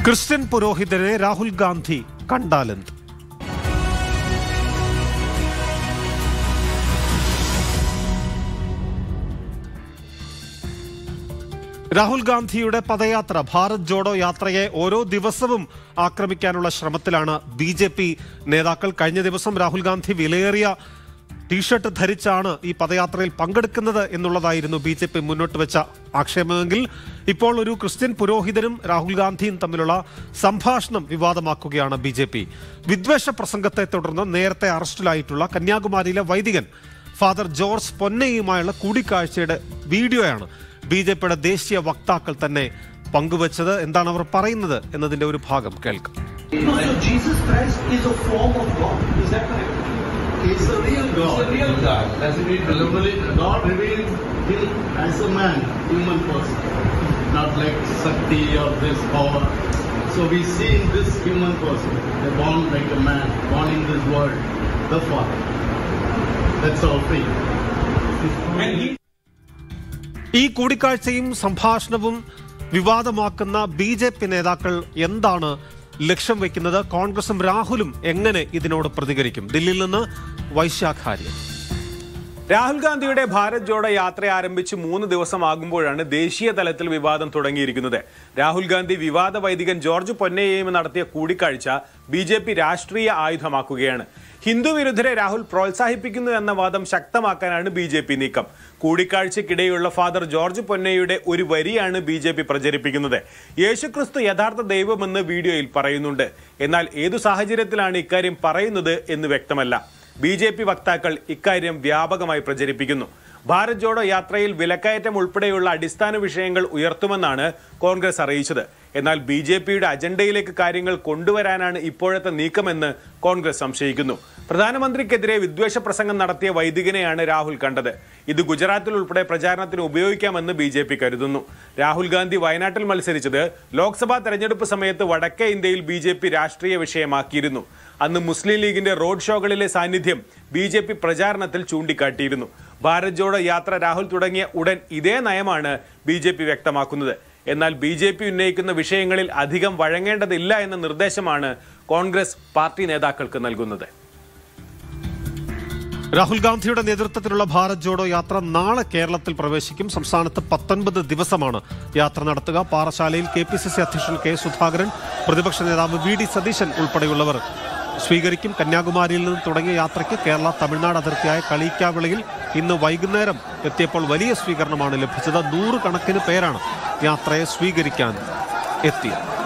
Christian പുരോഹിതനെ രാഹുൽ ഗാന്ധി കണ്ടാലെന്ത് രാഹുൽ ഗാന്ധിയുടെ പദയാത്ര ഭാരത് ജോഡോ യാത്രയെ ഓരോ ദിവസവും ആക്രമിക്കാനുള്ള ശ്രമത്തിലാണ് ബി ജെ പി നേതാക്കൾ കഴിഞ്ഞ ദിവസം രാഹുൽ ഗാന്ധി വിലയേറിയ ടീഷർട്ട് ധരിച്ചാണ് ഈ പദയാത്രയിൽ പങ്കെടുക്കുന്നത് എന്നുള്ളതായിരുന്നു ബി ജെ പി മുന്നോട്ട് വെച്ച ആക്ഷേപമെങ്കിൽ ഇപ്പോൾ ഒരു ക്രിസ്ത്യൻ പുരോഹിതനും രാഹുൽ ഗാന്ധിയും തമ്മിലുള്ള സംഭാഷണം വിവാദമാക്കുകയാണ് ബി ജെ പി വിദ്വേഷ പ്രസംഗത്തെ തുടർന്ന് നേരത്തെ അറസ്റ്റിലായിട്ടുള്ള കന്യാകുമാരിയിലെ വൈദികൻ ഫാദർ ജോർജ് പൊന്നയുമായുള്ള കൂടിക്കാഴ്ചയുടെ വീഡിയോയാണ് ബി ജെ പിയുടെ ദേശീയ വക്താക്കൾ തന്നെ പങ്കുവച്ചത് എന്താണ് അവർ പറയുന്നത് എന്നതിന്റെ ഒരു ഭാഗം കേൾക്കാം No, so Jesus Christ is a form of God. Is that correct? He's a real God. He's a real God. Doesn't mean normally God revealed him as a man, human person, not like Sakti or this power. So we see in this human person, they're born like a man, born in this world, the Father. That's all free. ഈ കൂടിക്കാഴ്ചയും സംഭാഷണവും വിവാദമാക്കുന്ന B J P നേതാക്കൾ എന്താണ് ലക്ഷ്യം വെക്കുന്നത് കോൺഗ്രസും രാഹുലും എങ്ങനെ ഇതിനോട് പ്രതികരിക്കും ദില്ലിയിൽ നിന്ന് വൈശാഖാര്യൻ രാഹുൽ ഗാന്ധിയുടെ ഭാരത് ജോഡോ യാത്ര ആരംഭിച്ച് മൂന്ന് ദിവസമാകുമ്പോഴാണ് ദേശീയ തലത്തിൽ വിവാദം തുടങ്ങിയിരിക്കുന്നത് രാഹുൽ ഗാന്ധി വിവാദ വൈദികൻ ജോർജ് പൊന്നയെയും നടത്തിയ കൂടിക്കാഴ്ച ബി ജെ പി രാഷ്ട്രീയ ആയുധമാക്കുകയാണ് ഹിന്ദു വിരുദ്ധരെ രാഹുൽ പ്രോത്സാഹിപ്പിക്കുന്നു എന്ന വാദം ശക്തമാക്കാനാണ് ബി ജെ പി നീക്കം കൂടിക്കാഴ്ചക്കിടെയുള്ള ഫാദർ ജോർജ് പൊന്നയുടെ ഒരു വരിയാണ് ബി ജെ പി പ്രചരിപ്പിക്കുന്നത് യേശുക്രിസ്തു യഥാർത്ഥ ദൈവമെന്ന് വീഡിയോയിൽ പറയുന്നുണ്ട് എന്നാൽ ഏതു സാഹചര്യത്തിലാണ് ഇക്കാര്യം പറയുന്നത് എന്ന് വ്യക്തമല്ല ബി ജെ പി വക്താക്കൾ ഇക്കാര്യം വ്യാപകമായി പ്രചരിപ്പിക്കുന്നു ഭാരത് ജോഡോ യാത്രയിൽ വിലക്കയറ്റം ഉൾപ്പെടെയുള്ള അടിസ്ഥാന വിഷയങ്ങൾ ഉയർത്തുമെന്നാണ് കോൺഗ്രസ് അറിയിച്ചത് എന്നാൽ ബി ജെ പിയുടെ അജണ്ടയിലേക്ക് കാര്യങ്ങൾ കൊണ്ടുവരാനാണ് ഇപ്പോഴത്തെ നീക്കമെന്ന് കോൺഗ്രസ് സംശയിക്കുന്നു പ്രധാനമന്ത്രിക്കെതിരെ വിദ്വേഷ പ്രസംഗം നടത്തിയ വൈദികനെയാണ് രാഹുൽ കണ്ടത് ഇത് ഗുജറാത്തിൽ ഉൾപ്പെടെ പ്രചാരണത്തിന് ഉപയോഗിക്കാമെന്ന് ബി ജെ പി കരുതുന്നു രാഹുൽ ഗാന്ധി വയനാട്ടിൽ മത്സരിച്ചത് ലോക്സഭാ തെരഞ്ഞെടുപ്പ് സമയത്ത് വടക്കേ ഇന്ത്യയിൽ ബി ജെ പി രാഷ്ട്രീയ വിഷയമാക്കിയിരുന്നു അന്ന് മുസ്ലിം ലീഗിന്റെ റോഡ് ഷോകളിലെ സാന്നിധ്യം ബി ജെ പി പ്രചാരണത്തിൽ ചൂണ്ടിക്കാട്ടിയിരുന്നു ഭാരത് ജോഡോ യാത്ര രാഹുൽ തുടങ്ങിയ ഉടൻ ഇതേ നയമാണ് ബി ജെ പി വ്യക്തമാക്കുന്നത് എന്നാൽ ബി ജെ പി ഉന്നയിക്കുന്ന വിഷയങ്ങളിൽ അധികം വഴങ്ങേണ്ടതില്ല എന്ന നിർദ്ദേശമാണ് കോൺഗ്രസ് പാർട്ടി നേതാക്കൾക്ക് നൽകുന്നത് രാഹുൽ ഗാന്ധിയുടെ നേതൃത്വത്തിലുള്ള ഭാരത് ജോഡോ യാത്ര നാളെ കേരളത്തിൽ പ്രവേശിക്കും സംസ്ഥാനത്ത് പത്തൊൻപത് ദിവസമാണ് യാത്ര നടത്തുക പാറശാലയിൽ കെ പി സി സി അധ്യക്ഷൻ കെ സുധാകരൻ പ്രതിപക്ഷ നേതാവ് വി ഡി സതീശൻ ഉൾപ്പെടെയുള്ളവർ സ്വീകരിക്കും കന്യാകുമാരിയിൽ നിന്ന് തുടങ്ങിയ യാത്രയ്ക്ക് കേരള തമിഴ്നാട് അതിർത്തിയായ കളിക്കാവിളയിൽ ഇന്ന് വൈകുന്നേരം എത്തിയപ്പോൾ വലിയ സ്വീകരണമാണ് ലഭിച്ചത് നൂറുകണക്കിന് പേരാണ് യാത്രയെ സ്വീകരിക്കാൻ എത്തിയത്